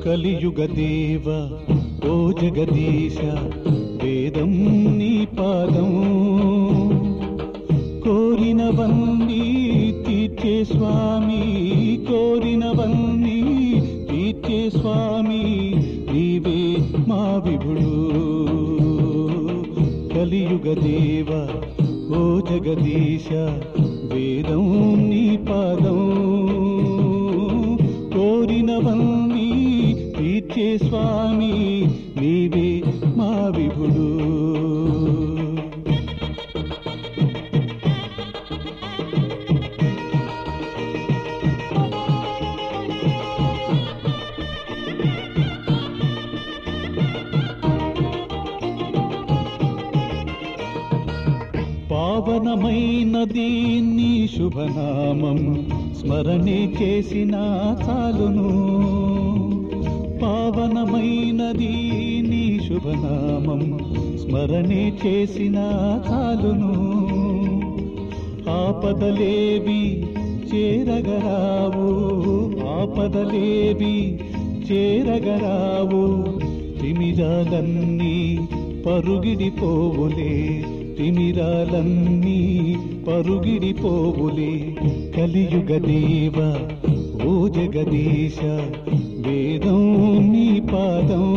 కలియుగ దేవ ఓ జగదీశ వేదం నీ పాదం కోరినవన్నీ తీర్చే స్వామి కోరినవన్నీ తీర్చే స్వామి నీవే మా విభుడు కలియుగ దేవ ఓ జగదీశ వేదం నీ పాదం కోరినవన్నీ తీర్చే స్వామి నీవే మా విభుడు పావనమైనది నీ శుభనామం స్మరణే చేసిన చాలును పావనమైనది నీ శుభనామం స్మరణే చేసిన చాలును ఆపదలేవి చేరగరావు ఆపదలేవి చేరగరావు తిమిరాలన్నీ పరుగిడిపోవులే తిమిరాలన్నీ పరుగిడిపోవులే కలియుగ దేవ ఓ జగదీశ వేదం నీ పాదం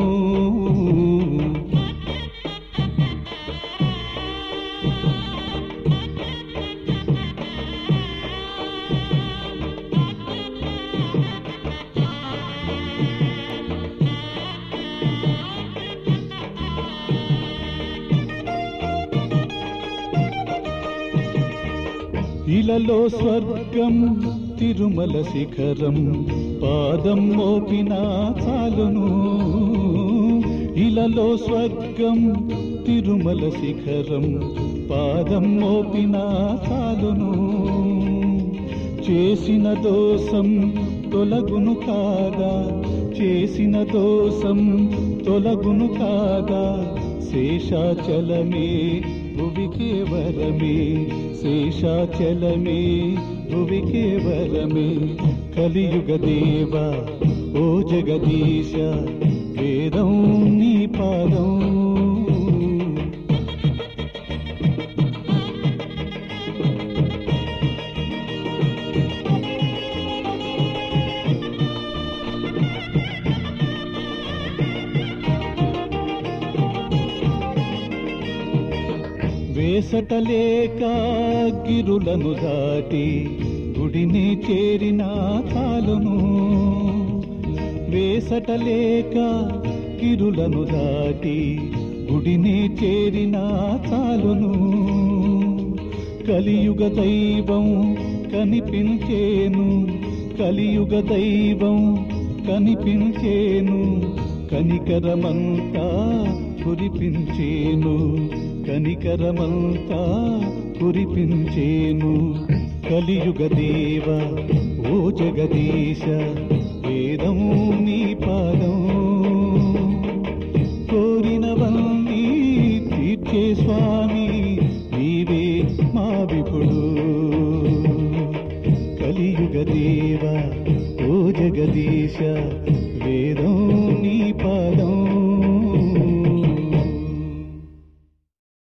ఇలలో స్వర్గం తిరుమల శిఖరం పాదం మోపిన చాలును ఇలలో స్వర్గం తిరుమల శిఖరం పాదం మోపిన చాలును చేసిన దోషం తొలగును కాదా చేసిన దోషం తొలగును కాదా శేషాచలమే భువికే వరమే శేషాచలమే భువికే వరమే కలియుగ దేవ ఓ జగదీశ వేదం నీ పాదం వేసటలేక గిరులను దాటి గుడిని చేరిన చాలును వేసటలేక గిరులను దాటి గుడిని చేరిన చాలును కలియుగ దైవం కనిపించేను కలియుగ దైవం కనిపించేను కనికరమంతా కురిపించేను కనికరమంతా కురిపించేను కలియుగ దేవ ఓ జగదీశ వేదం నీ పాదం కోరినవన్నీ తీర్చే స్వామి నీవే మా విపుడు కలియుగ దేవ ఓ జగదీశ వేదం